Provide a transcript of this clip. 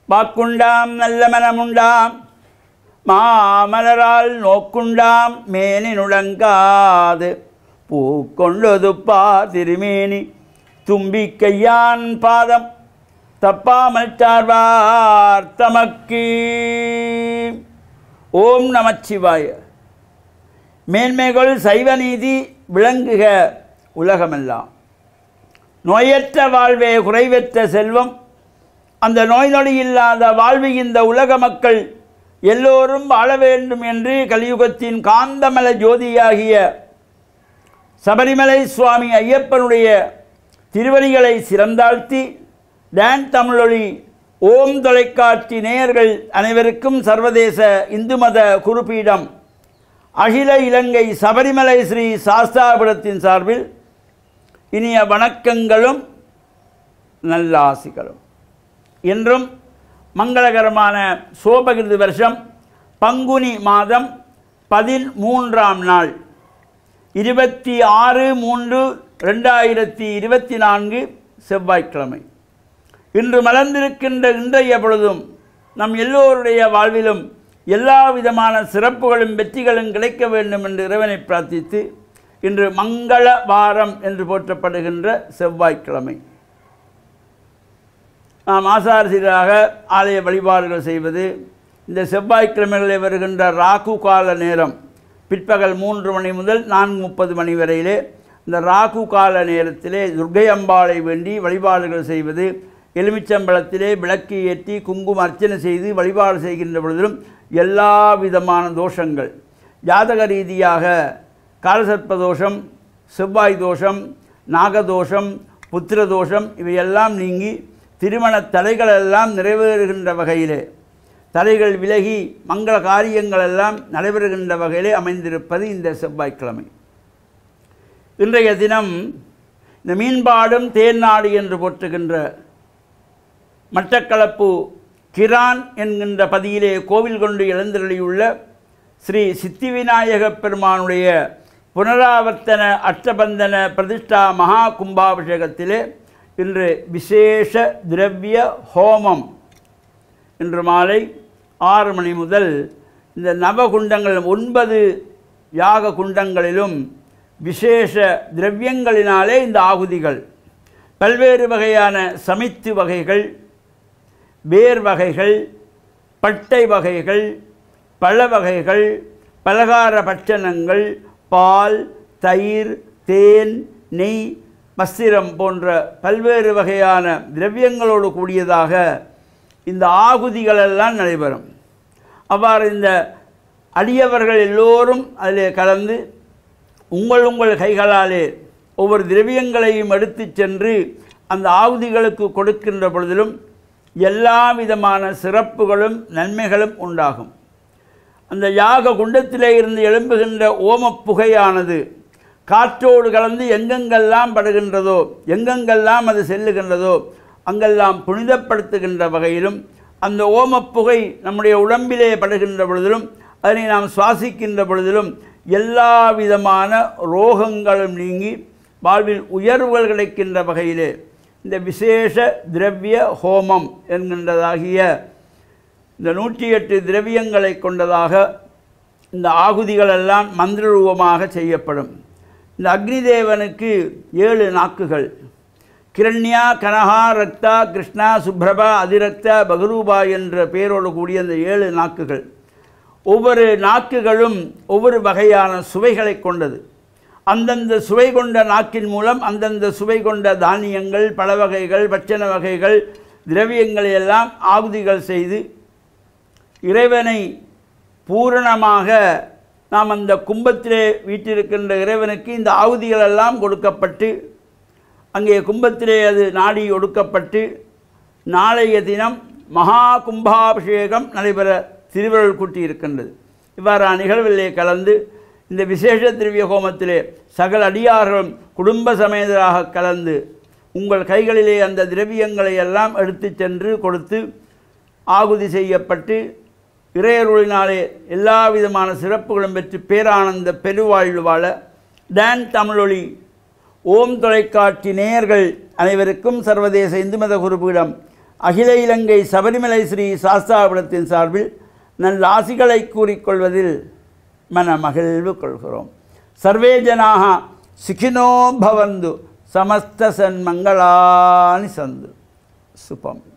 வாக்குண்டாம் நல்ல மனமுண்டாம் மாமலரால் நோக்குண்டாம் மேனி நுழங்காது பூக்கொண்டொதுப்பா திருமேனி தும்பிக்கையான் பாதம் தப்பாமல் சார்வார் தமக்கு ஓம் நமச்சிவாய மேன்மைகள் சைவநீதி விளங்குக உலகமெல்லாம் நோயற்ற வாழ்வே குறைவற்ற செல்வம் அந்த நோய் நொடி இல்லாத வாழ்வு இந்த உலக மக்கள் எல்லோரும் வாழ வேண்டும் என்று கலியுகத்தின் காந்தமல ஜோதியாகிய சபரிமலை சுவாமி ஐயப்பனுடைய திருவடிகளை சிறந்தாழ்த்தி டான் தமிழொலி ஓம் தொலைக்காட்சி நேயர்கள் அனைவருக்கும் சர்வதேச இந்து மத குருபீடம் அகில இலங்கை சபரிமலை ஸ்ரீ சாஸ்தாபுரத்தின் சார்பில் இனிய வணக்கங்களும் நல்லாசிகளும் என்றும் மங்களகரமான சோபகிருது வருஷம் பங்குனி மாதம் பதிமூன்றாம் நாள் இருபத்தி ஆறு மூன்று ரெண்டாயிரத்தி இருபத்தி நான்கு செவ்வாய்க்கிழமை இன்று மலர்ந்திருக்கின்ற இன்றைய பொழுதும் நம் எல்லோருடைய வாழ்விலும் எல்லா விதமான சிறப்புகளும் வெற்றிகளும் கிடைக்க வேண்டும் என்று இறைவனை பிரார்த்தித்து இன்று மங்கள வாரம் என்று போற்றப்படுகின்ற செவ்வாய்க்கிழமை நாம் ஆசாரசீராக ஆலய வழிபாடுகள் செய்வது இந்த செவ்வாய்க்கிழமைகளில் வருகின்ற ராகு கால நேரம் பிற்பகல் மூன்று மணி முதல் நான்கு முப்பது மணி வரையிலே இந்த ராகு கால நேரத்திலே துர்க்கை அம்பாளை வேண்டி வழிபாடுகள் செய்வது எலுமிச்சம்பழத்திலே விளக்கு ஏற்றி குங்கும அர்ச்சனை செய்து வழிபாடு செய்கின்ற பொழுதிலும் எல்லா விதமான தோஷங்கள் ஜாதக ரீதியாக காலசர்ப்ப தோஷம் செவ்வாய் தோஷம் நாகதோஷம் புத்திர தோஷம் இவையெல்லாம் நீங்கி திருமண தடைகள் எல்லாம் நிறைவேறுகின்ற வகையிலே தடைகள் விலகி மங்கள காரியங்கள் எல்லாம் நடைபெறுகின்ற வகையிலே அமைந்திருப்பது இந்த செவ்வாய்க்கிழமை இன்றைய தினம் இந்த மீன்பாடும் தேன்நாடு என்று போற்றுகின்ற மட்டக்களப்பு கிரான் என்கின்ற பதியிலே கோவில் கொண்டு எழுந்தருளியுள்ள ஸ்ரீ சித்தி விநாயகப் பெருமானுடைய புனராவர்த்தன அஷ்டபந்தன பிரதிஷ்டா மகா கும்பாபிஷேகத்திலே இன்று விசேஷ திரவிய ஹோமம் இன்று மாலை ஆறு மணி முதல் இந்த நவகுண்டங்கள் ஒன்பது யாக குண்டங்களிலும் விசேஷ திரவியங்களினாலே இந்த ஆகுதிகள் பல்வேறு வகையான சமைத்து வகைகள் வேர் வகைகள் பட்டை வகைகள் பழ வகைகள் பலகார பட்சணங்கள் பால் தயிர் தேன் நெய் மஸ்திரம் போன்ற பல்வேறு வகையான திரவியங்களோடு கூடியதாக இந்த ஆகுதிகளெல்லாம் நடைபெறும் அவ்வாறு இந்த அடியவர்கள் எல்லோரும் அதில் கலந்து உங்கள் உங்கள் கைகளாலே ஒவ்வொரு திரவியங்களையும் எடுத்துச் சென்று அந்த ஆகுதிகளுக்கு கொடுக்கின்ற பொழுதிலும் எல்லா விதமான சிறப்புகளும் நன்மைகளும் உண்டாகும் அந்த யாக குண்டத்திலே இருந்து எழும்புகின்ற ஓமப் புகையானது காற்றோடு கலந்து எங்கெங்கெல்லாம் படுகின்றதோ எங்கெங்கெல்லாம் அது செல்லுகின்றதோ அங்கெல்லாம் புனிதப்படுத்துகின்ற வகையிலும் அந்த ஓமப் புகை நம்முடைய உடம்பிலே படுகின்ற பொழுதிலும் அதனை நாம் சுவாசிக்கின்ற பொழுதிலும் எல்லா விதமான ரோகங்களும் நீங்கி வாழ்வில் உயர்வுகள் கிடைக்கின்ற வகையிலே இந்த விசேஷ திரவிய ஹோமம் என்கின்றதாகிய இந்த நூற்றி எட்டு திரவியங்களை கொண்டதாக இந்த ஆகுதிகளெல்லாம் மந்திர ரூபமாக செய்யப்படும் இந்த அக்னி தேவனுக்கு ஏழு நாக்குகள் கிரண்யா கனகா ரக்தா கிருஷ்ணா சுப்ரபா அதிரக்தா பகரூபா என்ற பெயரோடு கூடிய அந்த ஏழு நாக்குகள் ஒவ்வொரு நாக்குகளும் ஒவ்வொரு வகையான சுவைகளை கொண்டது அந்தந்த சுவை கொண்ட நாக்கின் மூலம் அந்தந்த சுவை கொண்ட தானியங்கள் பழ வகைகள் பட்சண வகைகள் திரவியங்களை எல்லாம் ஆகுதிகள் செய்து இறைவனை பூரணமாக நாம் அந்த கும்பத்திலே வீட்டிருக்கின்ற இறைவனுக்கு இந்த ஆகுதிகள் எல்லாம் கொடுக்கப்பட்டு அங்கே கும்பத்திலே அது நாடி ஒடுக்கப்பட்டு நாளைய தினம் மகா கும்பாபிஷேகம் நடைபெற திருவருள் கூட்டி இருக்கின்றது இவ்வாறான நிகழ்விலே கலந்து இந்த விசேஷ திரவிய ஹோமத்திலே சகல அடியார்களும் குடும்ப சமேதராக கலந்து உங்கள் கைகளிலே அந்த திரவியங்களை எல்லாம் எடுத்து சென்று கொடுத்து ஆகுதி செய்யப்பட்டு இறையருளினாலே எல்லா விதமான சிறப்புகளும் பெற்று பேரானந்த பெருவாழ்வு வாழ டான் தமிழொலி ஓம் தொலைக்காட்சி நேயர்கள் அனைவருக்கும் சர்வதேச இந்து மத குருபீடம் அகில இலங்கை சபரிமலை ஸ்ரீ சாஸ்தாபுரத்தின் சார்பில் நல்ல ஆசிகளை கூறிக்கொள்வதில் மன மகிழ்வு கொள்கிறோம் சர்வே ஜனாக சுகினோ பவந்து சமஸ்த சன்மங்களானி சந்து சுபம்